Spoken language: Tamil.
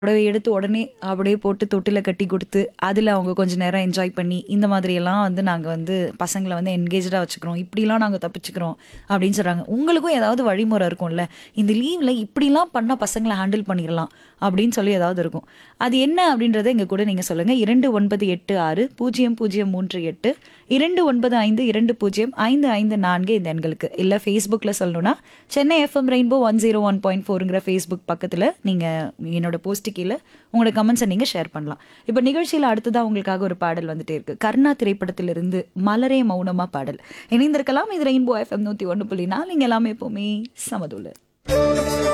புடவை எடுத்து உடனே அப்படியே போட்டு தொட்டில கட்டி கொடுத்து, அதில அவங்க கொஞ்ச நேரம் என்ஜாய் பண்ணி, இந்த மாதிரியெல்லாம் வந்து நாங்க வந்து பசங்கள வந்து என்கேஜ்டா வச்சுக்கிறோம். இப்படிலாம் நாங்க தப்பிச்சுக்கிறோம் அப்படின்னு சொல்றாங்க. உங்களுக்கும் ஏதாவது வழிமுறை இருக்கும்ல. இந்த லீவ்ல இப்படிலாம் பண்ணா பசங்கள ஹேண்டில் பண்ணிறலாம் அப்படின்னு சொல்லி ஏதாவது இருக்கும். அது என்ன அப்படின்றத எங்க கூட நீங்க சொல்லுங்க. 2986 0038 295 205554 இந்த எண்களுக்கு. இல்ல Facebookல சொல்லணும்னா, சென்னை எஃப்எம் ரெயின்போ 101.4ங்கிற Facebook பக்கத்துல நீங்க என்னோட போஸ்ட் கீழ உங்களோட கமெண்ட்ஸ நீங்க ஷேர் பண்ணலாம். இப்ப நிகழ்ச்சியில அடுத்ததா உங்களுக்காக ஒரு பாடல் வந்துட்டே இருக்கு. கர்ணா திரைப்படத்திலிருந்து மலரே மௌனமா பாடல். இணைந்திருக்கலாம். இது ரெயின்போ எஃப்எம் 101.4 இங்க எல்லாமே எப்பவுமே சமதுல.